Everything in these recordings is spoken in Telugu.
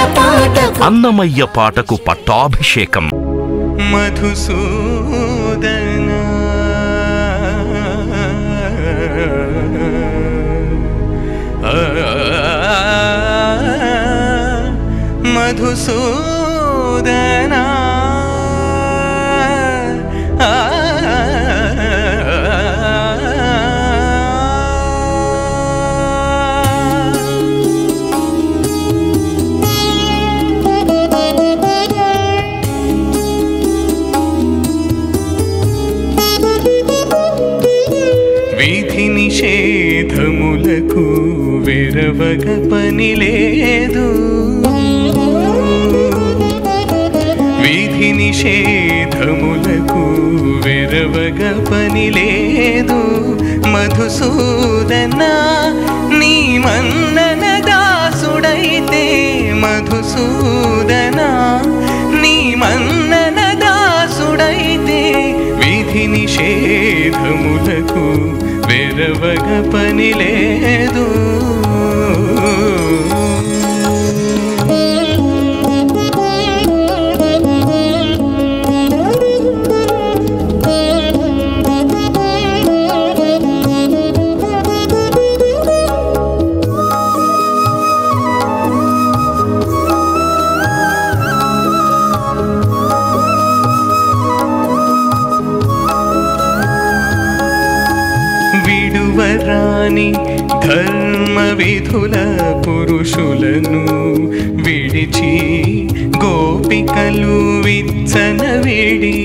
పాటకు అన్నమయ్య పాటకు పట్టాభిషేకం మధుసూదన మధుసూదన విధి నిషేధములకు వెరవగ పని లేదు విధి నిషేధములకు వెరవగ పని లేదు మధుసూదన నీ మన్నన దాసుడైతే మధుసూదన నీ మన్నన దాసుడైతే విధి నిషేధములకు వెరవగ పని లేదు విడువరాని ధర్మ విధుల పురుషులను విడిచి గోపికలు విచ్చన విడి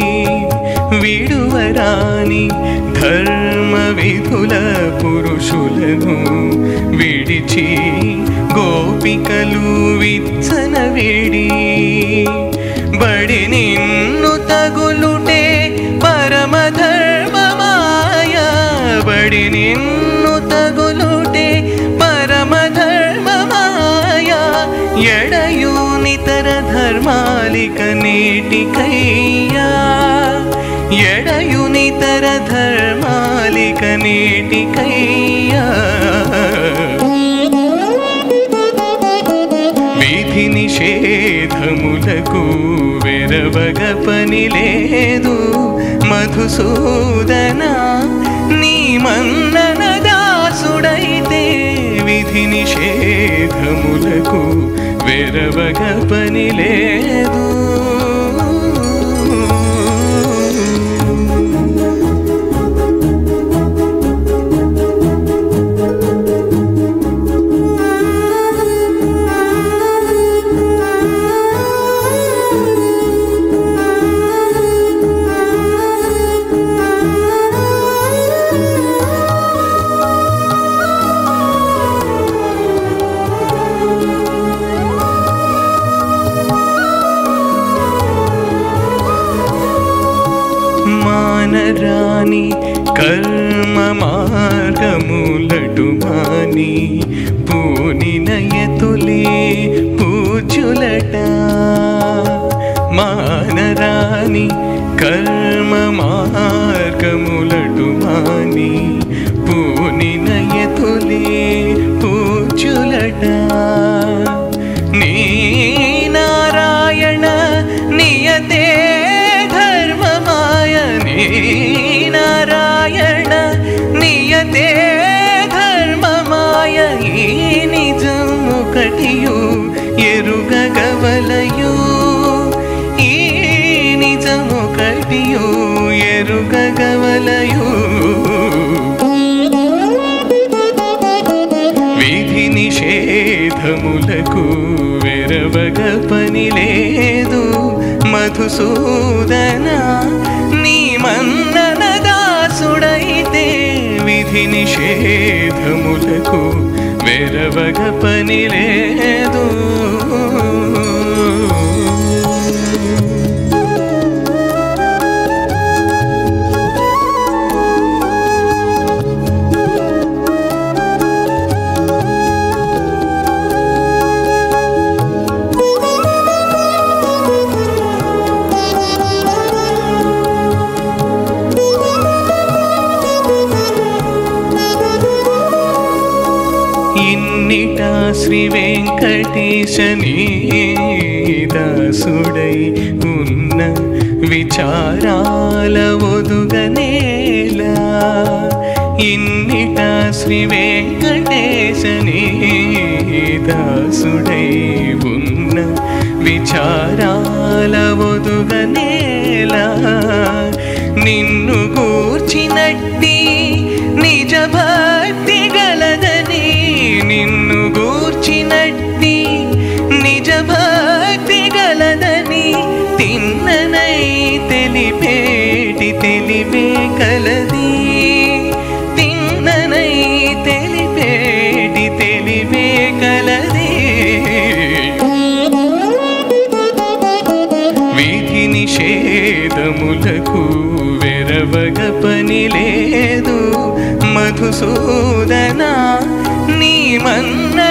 విడువరాని ధర్మ విధుల పురుషులను విడిచి గోపికలు విచ్చన విడి బడి నిన్ను తగులుటే పరమ ధర్మమాయ బడి నిన్ను తగులుటే పరమ ధర్మమాయ ఎడయు నితర ధర్మాలిక నేటికయ్యా ఎడయు నితర ధర్మాలిక నేటికయ్యా విధి నిషేధములకు వెరవగ పని లేదు మధుసూదన నీ మన్నన దాసుడైతే విధి నిషేధములకు వెరవగ పని లేదు మానరాని కర్మ మార్గములటు మాని పూని నయతులే పూజులట మానరాని కర్మ మార్గములటు మాని పూని నయతులే పూజులట నీ నారాయణ నియతే ధర్మమాయ నీ నారాయణ నియతే ధర్మమాయ ఈ నిజము కటియు ఎరుగగవలయు ఈ నిజము కటియు ఎరుగగవలయు విధి నిషేధములకు వెరవగ పని లేదు మధుసూదన నీ మన్నన దాసుడైతే విధి నిషేధములకు వెరవగ పని లేదు ఇన్నిటా శ్రీ వెంకటేశ నీ దాసుడై ఉన్న విచారాల ఒదుగనేలా ఇన్నిట శ్రీ వెంకటేశ నీ దాసుడై ఉన్న విచారాల ఒదుగనేలా నిన్ను గూర్చినట్టి నిజ భక్తి గలదని నిన్ను గూర్చినట్టి నిజ భక్తి గలదని తిన్ననై తెలిపేటి తెలివే కలది తిన్ననై తెలిపేటి తెలివే కలది విధి నిషేధములకు వెరవగ పని లేదు మధుసూదన నీ మన్న